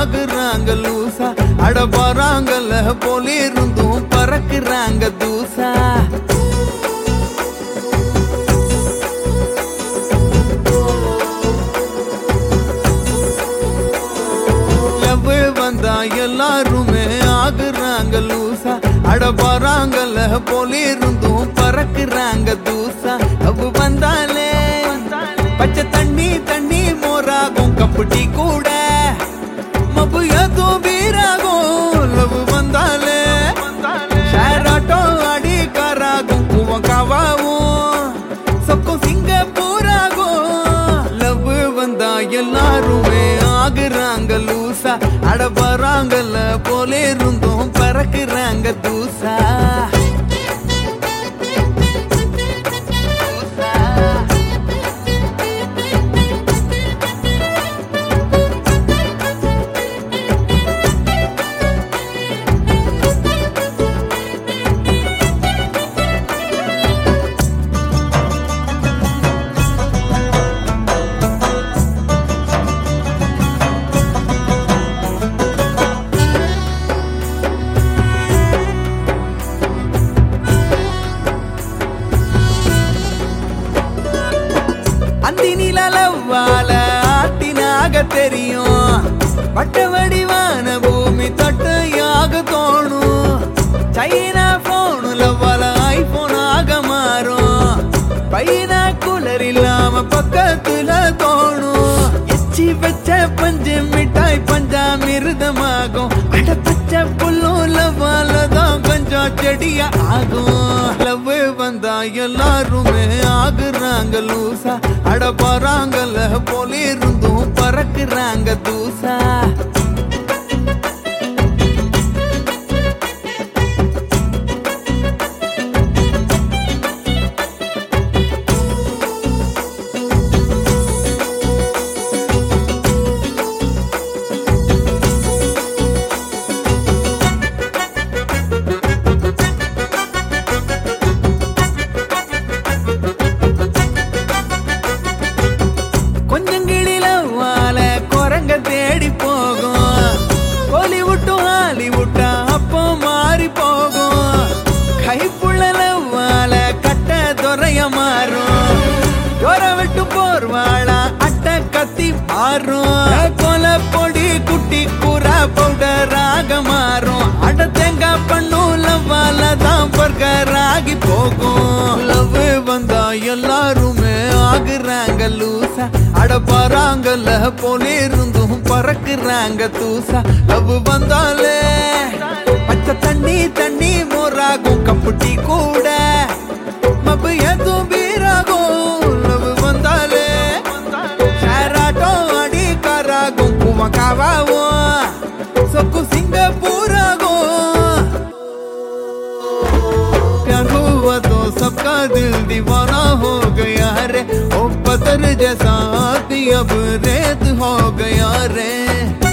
ஆகுறாங்க லூசா அட போறாங்கல்ல போல இருந்தும் பறக்குறாங்க தூசா லவ் வந்தா எல்லாருமே ஆகுறாங்க லூசா அட போறாங்கல்ல போல இருந்தும் பறக்குறாங்க தூசா லவ் வந்தாலே பச்சை தண்ணி தண்ணி மோராகும் கப்புட்டி கூட மப்பு ஏதோ வீராகும் லவ் வந்தாலே ஷேர் ஆட்டோ அடி காராகும் பூவம் காவாவும் சொக்கும் சிங்கப்பூராகும் லவ் வந்தா எல்லாருமே ஆகுறாங்க லூசா அட வராங்கல்ல போல இருந்தும் பறக்குறாங்க தூசா அந்தி நிலவால ஆட்டினாக தெரியும் வட்ட வடிவான பூமி தொட்டையாக தோணும் சைனா போனுல வல ஐபோன் ஆக மாறும் பையனா குளர் இல்லாம பக்கத்துல தோணும் எச்சி வச்ச பஞ்சு மிட்டாய் பஞ்சாமிருதமாகும் அட பச்சை புல்லும் லவால தான் கொஞ்சம் செடியா ஆகும் லவ் வந்தா எல்லாருமே ஆகுறாங்க லூசா அட போறாங்கல்ல போல இருந்தும் பறக்குறாங்க தூசா கொஞ்சம் கிளில வாழ குரங்க தேடி போகும் கோலிவுட்டும் ஹாலிவுட்டா அப்போ மாறி போகும் கைப்புள்ளல வாழ கட்ட துறைய மாறும் ஜோர விட்டு போர்வாளா அட்ட கத்தி மாறும் கொலை பொடி குட்டி கூறா பவுடராக மாறும் அட தேங்காய் பண்ணும் லவ்வால தான் பர்கராகி போகும் லவ் வந்தா எல்லாருமே ஆகுறாங்க லூசா அட போறாங்கல்ல போல இருந்தும் பறக்குறாங்க தூசா லவ் வந்தாலே பச்சை தண்ணி தண்ணி மோராகும் கப்புட்டி கூட மப்பு எதுவும் வீராகும் லவ் வந்தாலே ஷேர் ஆட்டோ அடி காராகும் பூவம் காவாவும் சொக்கு சிங்கப்பூராகும் प्यार हुआ तो सबका दिल दीवाना हो गया रे ओ पत्थर जैसा आदमी अब रेत हो गया रे